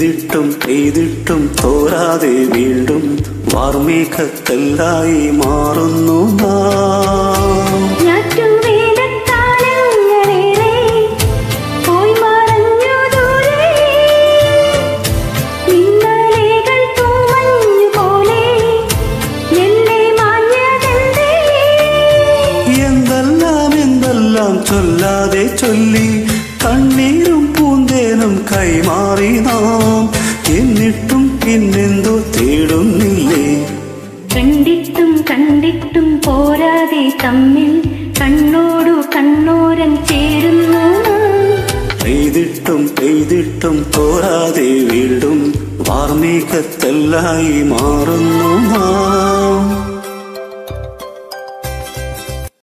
പെയ്തിട്ടും പെയ്തിട്ടും തോരാതെ വീണ്ടും വാർമേഘത്തെല്ലായി മാറുന്നു നാം ഞാറ്റുവേലക്കാലങ്ങളേറെ പോയി മറഞ്ഞു ദൂരെ. ഇന്നലെകൾ തൂമഞ്ഞു പോലെ എന്നെ മാഞ്ഞതെന്തേ? എന്തെല്ലാം എന്തെല്ലാം ചൊല്ലാതെ ചൊല്ലി കണ്ണീരും പൂന്തേനും കൈമാറി നാം എന്നിട്ടും പിന്നെന്തോ തേടുന്നില്ലേ കണ്ടിട്ടും കണ്ടിട്ടും പോരാതെ തമ്മിൽ കണ്ണോടു കണ്ണോരം ചേരുന്നു പെയ്തിട്ടും പെയ്തിട്ടും തോരാതെ വീണ്ടും വാർമേഘത്തെല്ലായി മാറുന്നു നാം